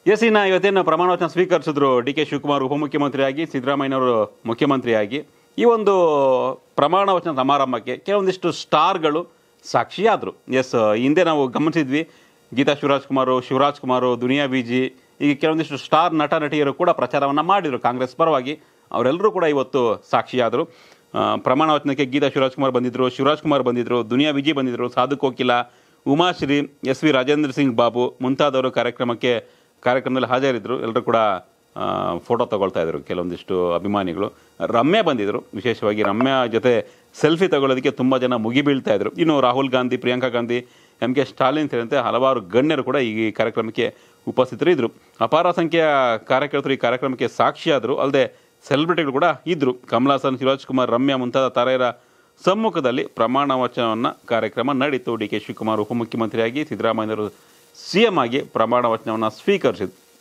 S ಇನ್ನು ಇವತ್ತೇನು ಪ್ರಮಾಣ ವಚನ ಸ್ವೀಕರಿಸಿದ್ರು ಡಿ ಕೆ ಶಿವಕುಮಾರ್ ಉಪಮುಖ್ಯಮಂತ್ರಿಯಾಗಿ ಸಿದ್ದರಾಮಯ್ಯನವರು ಮುಖ್ಯಮಂತ್ರಿಯಾಗಿ ಈ ಒಂದು ಪ್ರಮಾಣ ವಚನ ಸಮಾರಂಭಕ್ಕೆ ಕೆಲವೊಂದಿಷ್ಟು ಸ್ಟಾರ್ಗಳು ಸಾಕ್ಷಿಯಾದರು ಎಸ್ ಹಿಂದೆ ನಾವು ಗಮನಿಸಿದ್ವಿ ಗೀತಾ ಶಿವರಾಜ್ ಕುಮಾರ್ ಶಿವರಾಜ್ ಕುಮಾರ್ ದುನಿಯಾ ವಿಜಿ ಈಗ ಕೆಲವೊಂದಿಷ್ಟು ಸ್ಟಾರ್ ನಟ ನಟಿಯರು ಕೂಡ ಪ್ರಚಾರವನ್ನು ಮಾಡಿದರು ಕಾಂಗ್ರೆಸ್ ಪರವಾಗಿ ಅವರೆಲ್ಲರೂ ಕೂಡ ಇವತ್ತು ಸಾಕ್ಷಿಯಾದರು ಆ, ಪ್ರಮಾಣ ವಚನಕ್ಕೆ ಗೀತಾ ಶಿವರಾಜ್ ಕುಮಾರ್ ಬಂದಿದ್ದರು ಶಿವರಾಜ್ ಕುಮಾರ್ ಬಂದಿದ್ದರು ದುನಿಯಾ ವಿಜಿ ಬಂದಿದ್ದರು ಸಾಧು ಕೋಕಿಲ ಉಮಾಶ್ರೀ ಎಸ್ ವಿ ರಾಜೇಂದ್ರ ಸಿಂಗ್ ಬಾಬು ಮುಂತಾದವರು ಕಾರ್ಯಕ್ರಮಕ್ಕೆ ಕಾರ್ಯಕ್ರಮದಲ್ಲಿ ಹಾಜರಿದ್ದರು ಎಲ್ಲರೂ ಕೂಡ ಆ, ಫೋಟೋ ತಗೊಳ್ತಾ ಇದ್ರು ಕೆಲವೊಂದಿಷ್ಟು ಅಭಿಮಾನಿಗಳು ರಮ್ಯಾ ಬಂದಿದ್ದರು ವಿಶೇಷವಾಗಿ ರಮ್ಯಾ ಜೊತೆ ಸೆಲ್ಫಿ ತಗೊಳ್ಳೋದಕ್ಕೆ ತುಂಬ ಜನ ಮುಗಿ ಬೀಳ್ತಾ ಇದ್ರು ಇನ್ನು ರಾಹುಲ್ ಗಾಂಧಿ ಪ್ರಿಯಾಂಕಾ ಗಾಂಧಿ ಎಂ ಕೆ ಸ್ಟಾಲಿನ್ ಸೇರಿದಂತೆ ಹಲವಾರು ಗಣ್ಯರು ಕೂಡ ಈ ಕಾರ್ಯಕ್ರಮಕ್ಕೆ ಉಪಸ್ಥಿತರಿದ್ದರು ಅಪಾರ ಸಂಖ್ಯೆಯ ಕಾರ್ಯಕರ್ತರು ಈ ಕಾರ್ಯಕ್ರಮಕ್ಕೆ ಸಾಕ್ಷಿಯಾದರು ಅಲ್ಲದೆ ಸೆಲೆಬ್ರಿಟಿಗಳು ಕೂಡ ಇದ್ದರು ಕಮಲ್ ಹಾಸನ್ ಶಿವರಾಜ್ ಕುಮಾರ್ ರಮ್ಯಾ ಮುಂತಾದ ತಾರೆಯರ ಸಮ್ಮುಖದಲ್ಲಿ ಪ್ರಮಾಣ ವಚನವನ್ನು ಕಾರ್ಯಕ್ರಮ ನಡೀತು ಡಿ ಕೆ ಶಿವಕುಮಾರ್ ಉಪಮುಖ್ಯಮಂತ್ರಿಯಾಗಿ ಸಿದ್ದರಾಮಯ್ಯನವರು ಸಿ ಎಂ ಆಗಿ ಪ್ರಮಾಣ ವಚನವನ್ನು ಸ್ವೀಕರಿಸಿದ್ರು